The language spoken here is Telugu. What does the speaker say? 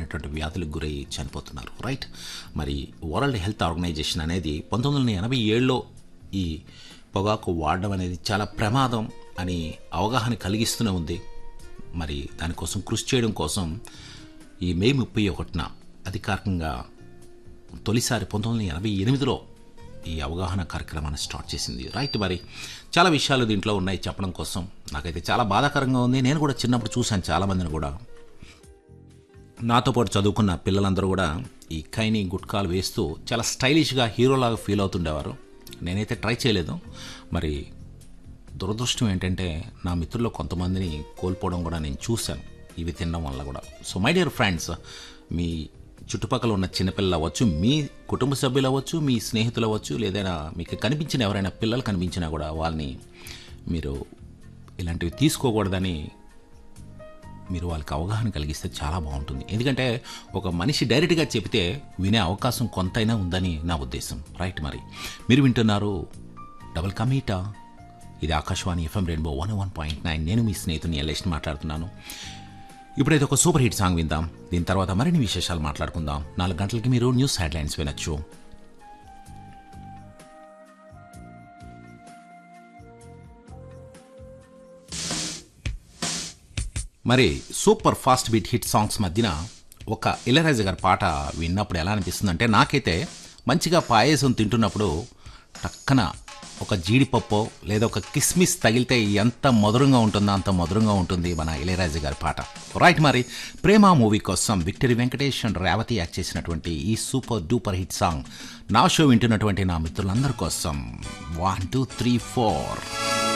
రకమైనటువంటి వ్యాధులకు గురై చనిపోతున్నారు రైట్ మరి వరల్డ్ హెల్త్ ఆర్గనైజేషన్ అనేది పంతొమ్మిది వందల ఎనభై ఏడులో ఈ పొగాకు వాడడం అనేది చాలా ప్రమాదం అని అవగాహన కలిగిస్తూనే ఉంది మరి దానికోసం కృషి చేయడం కోసం ఈ మే ముప్పై ఒకటిన అధికారికంగా తొలిసారి పంతొమ్మిది వందల ఎనభై ఎనిమిదిలో ఈ అవగాహన కార్యక్రమాన్ని స్టార్ట్ చేసింది రైట్ మరి చాలా విషయాలు దీంట్లో ఉన్నాయి చెప్పడం కోసం నాకైతే చాలా బాధాకరంగా ఉంది నేను కూడా చిన్నప్పుడు చూశాను చాలామందిని కూడా నాతో పాటు చదువుకున్న పిల్లలందరూ కూడా ఈ కైని గుట్కాలు వేస్తూ చాలా స్టైలిష్గా హీరోలాగా ఫీల్ అవుతుండేవారు నేనైతే ట్రై చేయలేదు మరి దురదృష్టం ఏంటంటే నా మిత్రుల్లో కొంతమందిని కోల్పోవడం కూడా నేను చూశాను ఇవి తినడం వల్ల కూడా సో మై డియర్ ఫ్రెండ్స్ మీ చుట్టుపక్కల ఉన్న చిన్నపిల్లలు అవ్వచ్చు మీ కుటుంబ సభ్యులు అవ్వచ్చు మీ స్నేహితులు అవ్వచ్చు లేదైనా మీకు కనిపించిన ఎవరైనా పిల్లలు కనిపించినా కూడా వాళ్ళని మీరు ఇలాంటివి తీసుకోకూడదని మీరు వాళ్ళకి అవగాహన కలిగిస్తే చాలా బాగుంటుంది ఎందుకంటే ఒక మనిషి డైరెక్ట్గా చెబితే వినే అవకాశం కొంతైనా ఉందని నా ఉద్దేశం రైట్ మరి మీరు వింటున్నారు డబల్ కమీటా ఇది Akashvani FM rainbow one one point nine నేను మీ స్నేహితుని ఎల్లేష్ని మాట్లాడుతున్నాను ఇప్పుడైతే ఒక సూపర్ హిట్ సాంగ్ విందాం దీని తర్వాత మరిన్ని విశేషాలు మాట్లాడుకుందాం నాలుగు గంటలకి మీరు న్యూస్ హెడ్లైన్స్ వినొచ్చు మరి super fast beat hit songs మధ్యన ఒక ఇళరాజు గారి పాట విన్నప్పుడు ఎలా అనిపిస్తుంది అంటే నాకైతే మంచిగా పాయసం తింటున్నప్పుడు టక్కన ఒక జీడిపప్పు లేదా ఒక కిస్మిస్ తగిలితే ఎంత మధురంగా ఉంటుందో అంత మధురంగా ఉంటుంది మన ఇళయరాజు గారి పాట రైట్ మరి ప్రేమ మూవీ కోసం victory Venkatesh and Revathi act చేసినటువంటి ఈ సూపర్ డూపర్ హిట్ సాంగ్ నా షో వింటున్నటువంటి నా మిత్రులందరి కోసం వన్ టూ త్రీ ఫోర్